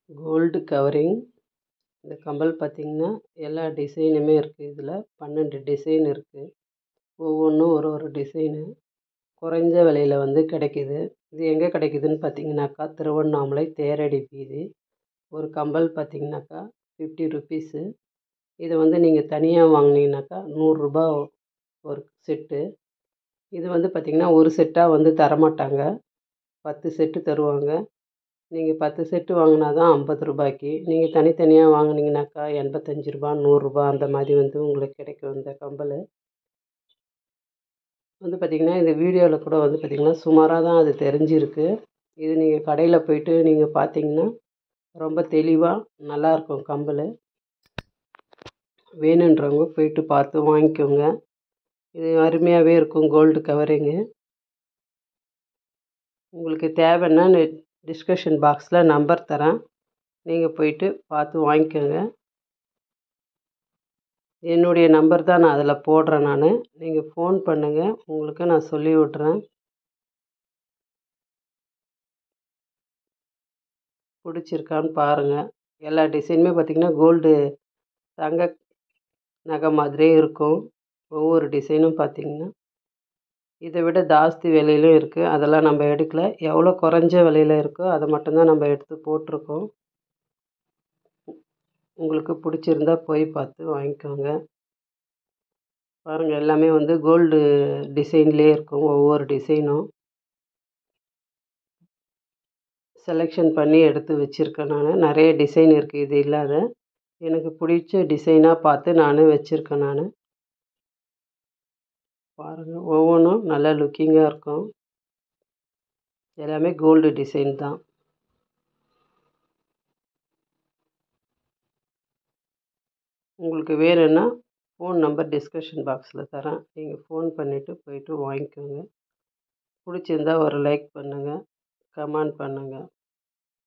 gold covering இந்த கம்மல் பார்த்திங்கன்னா எல்லா டிசைனுமே இருக்குது இதில் பன்னெண்டு டிசைன் இருக்குது ஒவ்வொன்றும் ஒரு ஒரு டிசைனு குறைஞ்ச விலையில வந்து கிடைக்கிது இது எங்கே கிடைக்குதுன்னு பார்த்தீங்கன்னாக்கா திருவண்ணாமலை தேரடி வீதி ஒரு கம்மல் பார்த்தீங்கன்னாக்கா ஃபிஃப்டி ருப்பீஸு இதை வந்து நீங்கள் தனியாக வாங்குனீங்கன்னாக்கா நூறுரூபா ஒரு செட்டு இது வந்து பார்த்திங்கன்னா ஒரு செட்டாக வந்து தரமாட்டாங்க பத்து செட்டு தருவாங்க நீங்கள் பத்து செட்டு வாங்கினா தான் ஐம்பது ரூபாய்க்கு நீங்கள் தனித்தனியாக வாங்குனீங்கன்னாக்கா எண்பத்தஞ்சு ரூபா நூறுரூபா அந்த மாதிரி வந்து உங்களுக்கு கிடைக்கும் இந்த கம்மல் வந்து பார்த்திங்கன்னா இந்த வீடியோவில் கூட வந்து பார்த்திங்கன்னா சுமாராக தான் அது தெரிஞ்சிருக்கு இது நீங்கள் கடையில் போயிட்டு நீங்கள் பார்த்தீங்கன்னா ரொம்ப தெளிவாக நல்லாயிருக்கும் கம்மல் வேணுன்றவங்க போயிட்டு பார்த்து வாங்கிக்கோங்க இது அருமையாகவே இருக்கும் கோல்டு கவரிங்கு உங்களுக்கு தேவைன்னா டிஸ்கஷன் பாக்ஸில் நம்பர் தரேன் நீங்கள் போயிட்டு பார்த்து வாங்கிக்கோங்க என்னுடைய நம்பர் தான் நான் அதில் போடுறேன் நான் நீங்கள் ஃபோன் பண்ணுங்கள் உங்களுக்கு நான் சொல்லி விட்றேன் பிடிச்சிருக்கான்னு பாருங்கள் எல்லா டிசைனுமே பார்த்திங்கன்னா கோல்டு தங்க நகை மாதிரியே இருக்கும் ஒவ்வொரு டிசைனும் பார்த்திங்கன்னா இதை விட ஜாஸ்தி விலையிலும் இருக்குது அதெல்லாம் நம்ம எடுக்கல எவ்வளோ குறைஞ்ச விலையில இருக்கோ அதை மட்டும்தான் நம்ம எடுத்து போட்டிருக்கோம் உங்களுக்கு பிடிச்சிருந்தா போய் பார்த்து வாங்கிக்கோங்க பாருங்கள் எல்லாமே வந்து கோல்டு டிசைன்லேயே இருக்கும் ஒவ்வொரு டிசைனும் செலெக்ஷன் பண்ணி எடுத்து வச்சுருக்கேன் நான் நிறைய டிசைன் இருக்குது இது இல்லாத எனக்கு பிடிச்ச டிசைனாக பார்த்து நான் வச்சுருக்கேன் நான் பாருங்கள் ஒவ்வொன்றும் நல்லா லுக்கிங்காக இருக்கும் எல்லாமே கோல்டு டிசைன் தான் உங்களுக்கு வேணும்னா ஃபோன் நம்பர் டிஸ்கஷன் பாக்ஸில் தரேன் நீங்கள் ஃபோன் பண்ணிவிட்டு போயிட்டு வாங்கிக்கோங்க பிடிச்சிருந்தா ஒரு லைக் பண்ணுங்கள் கமெண்ட் பண்ணுங்கள்